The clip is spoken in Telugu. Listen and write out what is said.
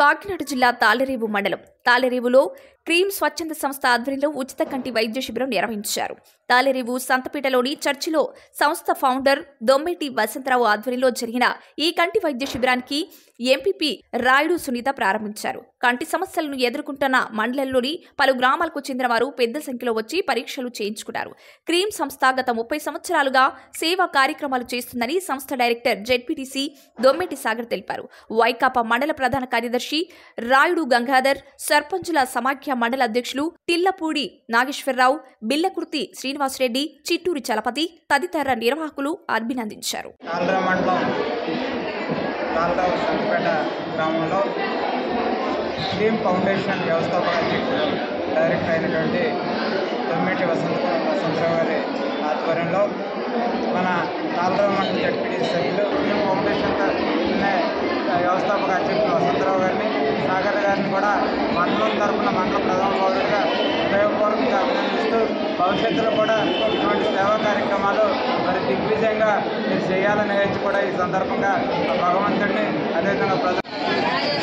కాకినాడ జిల్లా తాళరేవు మండలం తాళరేవులో క్రీమ్ స్వచ్ఛంద సంస్థ ఆధ్వర్యంలో ఉచిత కంటి వైద్య శిబిరం నిర్వహించారు తాళరేవు సంతపేటలోని చర్చిలో సంస్థ ఫౌండర్ దొమ్మెటి వసంతరావు ఆధ్వర్యంలో జరిగిన ఈ కంటి వైద్య శిబిరానికి ఎంపీపీ రాయుడు సునీత ప్రారంభించారు కంటి సమస్యలను ఎదుర్కొంటున్న మండలంలోని పలు గ్రామాలకు చెందిన వారు పెద్ద సంఖ్యలో వచ్చి పరీక్షలు చేయించుకున్నారు క్రీమ్ సంస్థ గత ముప్పై సంవత్సరాలుగా సేవా కార్యక్రమాలు చేస్తుందని సంస్థ డైరెక్టర్ జెడ్పీటీసీ దొమ్మెటి సాగర్ తెలిపారు వైకాపా మండల ప్రధాన కార్యదర్శి రాయుడు గంగాధర్ సర్పంచుల సమాఖ్య మండల అధ్యక్షులు టిల్లపూడి నాగేశ్వరరావు బిల్లకుర్తి శ్రీనివాసరెడ్డి చిట్టూరి చలపతి తదితర నిర్వాహకులు అభినందించారు కాలరా మండలం కాలరావు సంతపేట గ్రామంలో డ్రీమ్ ఫౌండేషన్ వ్యవస్థాపక అధ్యక్షుడు డైరెక్టర్ అయినటువంటి తొమ్మిటి వసంత వసంతరావు గారి ఆధ్వర్యంలో మన కాలరావు మండలం జడ్పీడీ సభ్యులు డ్రీమ్ ఫౌండేషన్ తరఫునే వ్యవస్థాపక అధ్యక్షుడు వసంతరావు గారిని సాగర్ గారిని కూడా మండలం తరఫున మండల ప్రధాన పౌరుడిగా హృదయపూర్వకంగా అభినందిస్తూ భవిష్యత్తులో కూడా ఇటువంటి సేవా కార్యక్రమాలు మరి దిగ్విజయంగా మీరు చేయాలనేది కూడా ఈ సందర్భంగా ఆ భగవంతుడిని అదేవిధంగా ప్రజలు